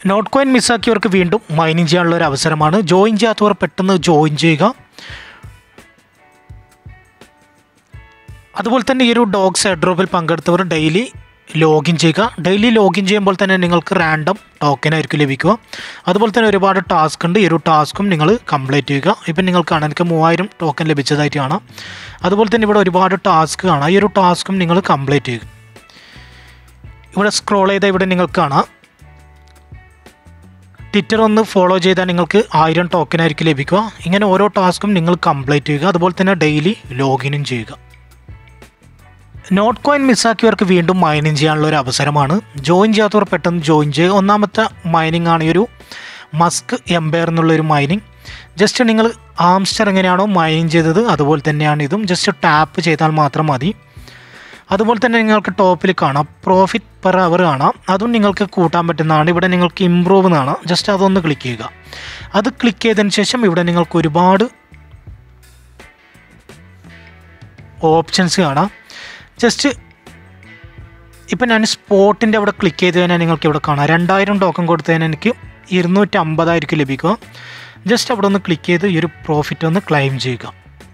not coin മിസ്സാക്കിയവർക്ക് വീണ്ടും mining ചെയ്യാനുള്ള ഒരു അവസരമാണ് ജോയിൻ ചെയ്യാത്തവർ പെട്ടെന്ന് ജോയിൻ ചെയ്യുക അതുപോലെ തന്നെ ഈ ഒരു ഡോഗ്സ് എഡ്രോപ്പിൽ പങ്കെടുത്തവർ ഡെയിലി ലോഗിൻ ചെയ്യുക ഡെയിലി ലോഗിൻ ചെയ്യുമ്പോൾ തന്നെ നിങ്ങൾക്ക് റാൻഡം ടോക്കൻ ആയിരിക്കും ലഭിക്കുക അതുപോലെ തന്നെ ഒരുപാട് ടാസ്ക് ഉണ്ട് ഈ ഒരു ടാസ്കും നിങ്ങൾ കംപ്ലീറ്റ് ചെയ്യുക ഇപ്പം നിങ്ങൾക്ക് കാണാം എനിക്ക് മൂവായിരം ടോക്കൻ ലഭിച്ചതായിട്ട് കാണാം അതുപോലെ തന്നെ ഇവിടെ ഒരുപാട് ടാസ്ക് കാണാം ഈ ഒരു ടാസ്കും നിങ്ങൾ കംപ്ലീറ്റ് ചെയ്യുക ഇവിടെ സ്ക്രോൾ ചെയ്താൽ ഇവിടെ നിങ്ങൾക്ക് കാണാം ട്വിറ്റർ ഒന്ന് ഫോളോ ചെയ്താൽ നിങ്ങൾക്ക് ആയിരം ടോക്കൻ ആയിരിക്കും ലഭിക്കുക ഇങ്ങനെ ഓരോ ടാസ്കും നിങ്ങൾ കംപ്ലീറ്റ് ചെയ്യുക അതുപോലെ തന്നെ ഡെയിലി ലോഗിനും ചെയ്യുക നോട്ട് കോയിൻ മിസ്സാക്കിയവർക്ക് വീണ്ടും മൈനിങ് ചെയ്യാനുള്ള ഒരു അവസരമാണ് ജോയിൻ ചെയ്യാത്തവർ പെട്ടെന്ന് ജോയിൻ ചെയ്യുക ഒന്നാമത്തെ മൈനിങ് ആണ് ഈ ഒരു മസ്ക് എംപയർ എന്നുള്ളൊരു മൈനിങ് ജസ്റ്റ് നിങ്ങൾ ആംസ്റ്റർ എങ്ങനെയാണോ മൈനിങ് ചെയ്തത് അതുപോലെ തന്നെയാണ് ഇതും ജസ്റ്റ് ടാപ്പ് ചെയ്താൽ മാത്രം മതി അതുപോലെ തന്നെ നിങ്ങൾക്ക് ടോപ്പിൽ കാണാം പ്രോഫിറ്റ് പെർ അവർ കാണാം അതും നിങ്ങൾക്ക് കൂട്ടാൻ പറ്റുന്നതാണ് ഇവിടെ നിങ്ങൾക്ക് ഇമ്പ്രൂവ് എന്നാണ് ജസ്റ്റ് അതൊന്ന് ക്ലിക്ക് ചെയ്യുക അത് ക്ലിക്ക് ചെയ്തതിന് ശേഷം ഇവിടെ നിങ്ങൾക്ക് ഒരുപാട് ഓപ്ഷൻസ് കാണാം ജസ്റ്റ് ഇപ്പം ഞാൻ സ്പോട്ടിൻ്റെ അവിടെ ക്ലിക്ക് ചെയ്ത് കഴിഞ്ഞാൽ നിങ്ങൾക്ക് ഇവിടെ കാണാം രണ്ടായിരം ടോക്കൺ കൊടുത്തതിന് എനിക്ക് ഇരുന്നൂറ്റി അമ്പതായിരിക്കും ലഭിക്കുക ജസ്റ്റ് അവിടെ ഒന്ന് ക്ലിക്ക് ചെയ്ത് ഈ ഒരു പ്രോഫിറ്റ് ഒന്ന് ക്ലെയിം ചെയ്യുക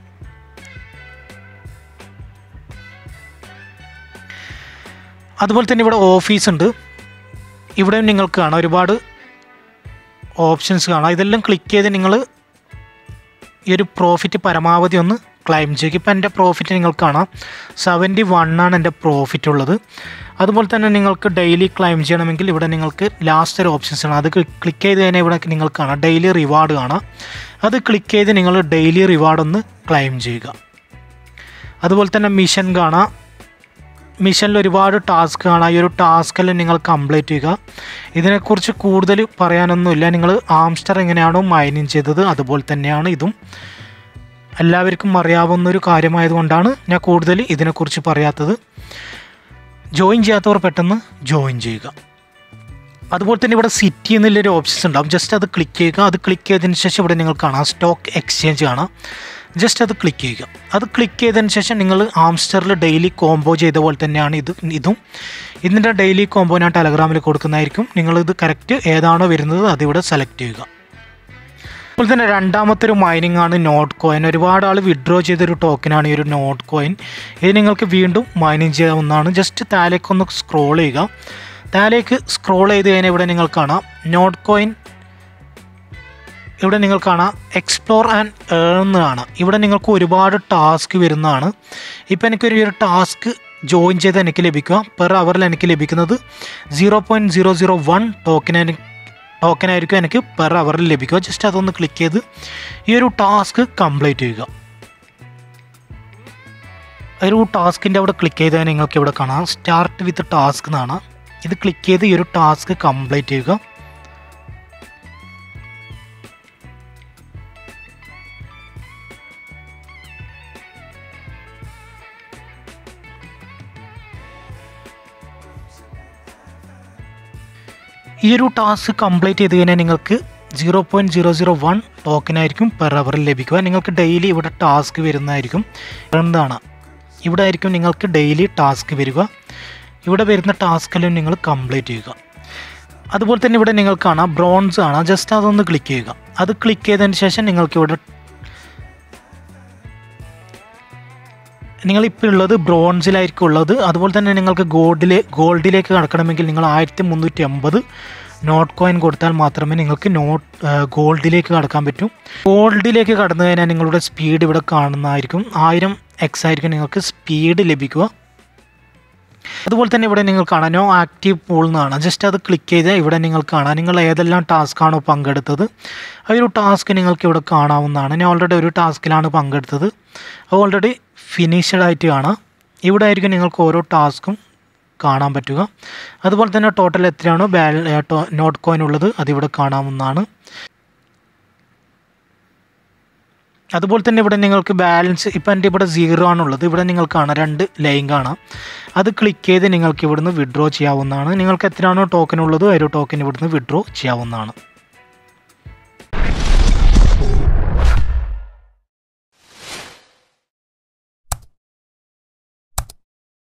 അതുപോലെ തന്നെ ഇവിടെ ഓഫീസ് ഉണ്ട് ഇവിടെയും നിങ്ങൾക്ക് കാണാം ഒരുപാട് ഓപ്ഷൻസ് കാണാം ഇതെല്ലാം ക്ലിക്ക് ചെയ്ത് നിങ്ങൾ ഈ ഒരു പ്രോഫിറ്റ് പരമാവധി ഒന്ന് ക്ലെയിം ചെയ്യുക ഇപ്പം എൻ്റെ പ്രോഫിറ്റ് നിങ്ങൾക്ക് കാണാം സെവൻറ്റി വൺ ആണ് എൻ്റെ പ്രോഫിറ്റ് ഉള്ളത് അതുപോലെ തന്നെ നിങ്ങൾക്ക് ഡെയിലി ക്ലെയിം ചെയ്യണമെങ്കിൽ ഇവിടെ നിങ്ങൾക്ക് ലാസ്റ്റ് ഒരു ഓപ്ഷൻസ് ആണ് അത് ക്ലിക്ക് ചെയ്ത് കഴിഞ്ഞാൽ ഇവിടെ നിങ്ങൾക്ക് കാണാം ഡെയിലി റിവാർഡ് കാണാം അത് ക്ലിക്ക് ചെയ്ത് നിങ്ങൾ ഡെയിലി റിവാർഡ് ഒന്ന് ക്ലെയിം ചെയ്യുക അതുപോലെ തന്നെ മിഷൻ കാണാം മിഷനിൽ ഒരുപാട് ടാസ്ക് കാണാം ഈ ഒരു ടാസ്കെല്ലാം നിങ്ങൾ കംപ്ലീറ്റ് ചെയ്യുക ഇതിനെക്കുറിച്ച് കൂടുതൽ പറയാനൊന്നുമില്ല നിങ്ങൾ ആംസ്റ്റർ എങ്ങനെയാണോ മൈനിങ് ചെയ്തത് അതുപോലെ തന്നെയാണ് ഇതും എല്ലാവർക്കും അറിയാവുന്ന ഒരു കാര്യമായതുകൊണ്ടാണ് ഞാൻ കൂടുതൽ ഇതിനെക്കുറിച്ച് പറയാത്തത് ജോയിൻ ചെയ്യാത്തവർ പെട്ടെന്ന് ജോയിൻ ചെയ്യുക അതുപോലെ തന്നെ ഇവിടെ സിറ്റി എന്നുള്ളൊരു ഓപ്ഷൻസ് ഉണ്ടാവും ജസ്റ്റ് അത് ക്ലിക്ക് ചെയ്യുക അത് ക്ലിക്ക് ചെയ്തതിന് ശേഷം ഇവിടെ നിങ്ങൾ കാണാം സ്റ്റോക്ക് എക്സ്ചേഞ്ച് കാണാം ജസ്റ്റ് അത് ക്ലിക്ക് ചെയ്യുക അത് ക്ലിക്ക് ചെയ്തതിന് ശേഷം നിങ്ങൾ ആംസ്റ്ററിൽ ഡെയിലി കോംബോ ചെയ്ത പോലെ തന്നെയാണ് ഇത് ഇതും ഇതിൻ്റെ ഡെയിലി കോംബോ ഞാൻ ടെലഗ്രാമിൽ കൊടുക്കുന്നതായിരിക്കും നിങ്ങളിത് കറക്റ്റ് ഏതാണോ വരുന്നത് അതിവിടെ സെലക്ട് ചെയ്യുക അതുപോലെ തന്നെ രണ്ടാമത്തെ ഒരു മൈനിങ് ആണ് നോട്ട് കോയിൻ ഒരുപാട് ആൾ വിഡ്രോ ചെയ്തൊരു ടോക്കനാണ് ഈ ഒരു നോട്ട് കോയിൻ ഇത് നിങ്ങൾക്ക് വീണ്ടും മൈനിങ് ചെയ്യാവുന്നതാണ് ജസ്റ്റ് താഴേക്കൊന്ന് സ്ക്രോൾ ചെയ്യുക താഴേക്ക് സ്ക്രോൾ ചെയ്ത് കഴിഞ്ഞാൽ ഇവിടെ നിങ്ങൾ കാണാം നോട്ട് കോയിൻ ഇവിടെ നിങ്ങൾ കാണാം എക്സ്പ്ലോർ ആൻഡ് ഏൺ കാണാം ഇവിടെ നിങ്ങൾക്ക് ഒരുപാട് ടാസ്ക് വരുന്നതാണ് ഇപ്പോൾ എനിക്കൊരു ഒരു ടാസ്ക് ജോയിൻ ചെയ്ത് എനിക്ക് ലഭിക്കുക പെർ അവറിൽ എനിക്ക് ലഭിക്കുന്നത് zero point zero zero one token token ആയിരിക്കും എനിക്ക് പെർ അവറിൽ ലഭിക്കുക ജസ്റ്റ് അതൊന്ന് ക്ലിക്ക് ചെയ്ത് ഈ ഒരു ടാസ്ക് കംപ്ലീറ്റ് ചെയ്യുക ഒരു ടാസ്കിൻ്റെ അവിടെ ക്ലിക്ക് ചെയ്താൽ നിങ്ങൾക്ക് ഇവിടെ കാണാം സ്റ്റാർട്ട് വിത്ത് ടാസ്ക് എന്നാണ് ഇത് ക്ലിക്ക് ചെയ്ത് ഈ ഒരു ടാസ്ക് കംപ്ലീറ്റ് ചെയ്യുക ഈ ഒരു ടാസ്ക് കംപ്ലീറ്റ് ചെയ്ത് കഴിഞ്ഞാൽ നിങ്ങൾക്ക് zero point zero zero one ടോക്കനായിരിക്കും പെർ അവറിൽ ലഭിക്കുക നിങ്ങൾക്ക് ഡെയിലി ഇവിടെ ടാസ്ക് വരുന്നതായിരിക്കും എന്താണ് ഇവിടെ ആയിരിക്കും നിങ്ങൾക്ക് ഡെയിലി ടാസ്ക് വരിക ഇവിടെ വരുന്ന ടാസ്കെല്ലാം നിങ്ങൾ കംപ്ലീറ്റ് ചെയ്യുക അതുപോലെ തന്നെ ഇവിടെ നിങ്ങൾക്ക് കാണാം ബ്രോൺസ് ആണ് ജസ്റ്റ് അതൊന്ന് ക്ലിക്ക് ചെയ്യുക അത് ക്ലിക്ക് ചെയ്തതിന് ശേഷം നിങ്ങൾക്ക് ഇവിടെ നിങ്ങളിപ്പോൾ ഉള്ളത് ബ്രോൺസിലായിരിക്കും ഉള്ളത് അതുപോലെ തന്നെ നിങ്ങൾക്ക് ഗോൾഡിലെ ഗോൾഡിലേക്ക് കടക്കണമെങ്കിൽ നിങ്ങൾ ആയിരത്തി മുന്നൂറ്റി അമ്പത് നോട്ട് കോയിൻ കൊടുത്താൽ മാത്രമേ നിങ്ങൾക്ക് നോട്ട് ഗോൾഡിലേക്ക് കടക്കാൻ പറ്റൂ ഗോൾഡിലേക്ക് കടന്നു കഴിഞ്ഞാൽ നിങ്ങളുടെ സ്പീഡ് ഇവിടെ കാണുന്നതായിരിക്കും ആയിരം എക്സ് ആയിരിക്കും നിങ്ങൾക്ക് സ്പീഡ് ലഭിക്കുക അതുപോലെ തന്നെ ഇവിടെ നിങ്ങൾ കാണാം നോ ആക്റ്റീവ് പൂൾ എന്നാണ് ജസ്റ്റ് അത് ക്ലിക്ക് ചെയ്താൽ ഇവിടെ നിങ്ങൾ കാണാം നിങ്ങൾ ഏതെല്ലാം ടാസ്ക് ആണോ പങ്കെടുത്തത് ആ ഒരു ടാസ്ക് നിങ്ങൾക്ക് ഇവിടെ കാണാവുന്നതാണ് ഞാൻ ഓൾറെഡി ഒരു ടാസ്കിലാണ് പങ്കെടുത്തത് അത് ഓൾറെഡി ഫിനിഷ്ഡ് ആയിട്ട് കാണാം ഇവിടെ ആയിരിക്കും നിങ്ങൾക്ക് ഓരോ ടാസ്കും കാണാൻ പറ്റുക അതുപോലെ തന്നെ ടോട്ടൽ എത്രയാണോ ബാൽ നോട്ട് കോയിൻ ഉള്ളത് അതിവിടെ കാണാവുന്നതാണ് അതുപോലെ തന്നെ ഇവിടെ നിങ്ങൾക്ക് ബാലൻസ് ഇപ്പം എൻ്റെ ഇവിടെ സീറോ ആണുള്ളത് ഇവിടെ നിങ്ങൾക്ക് കാണാം രണ്ട് ലൈൻ കാണാം അത് ക്ലിക്ക് ചെയ്ത് നിങ്ങൾക്ക് ഇവിടുന്ന് വിഡ്രോ ചെയ്യാവുന്നതാണ് നിങ്ങൾക്ക് എത്രയാണോ ടോക്കൺ ഉള്ളത് ആ ഒരു ടോക്കൺ ഇവിടുന്ന് വിഡ്രോ ചെയ്യാവുന്നതാണ്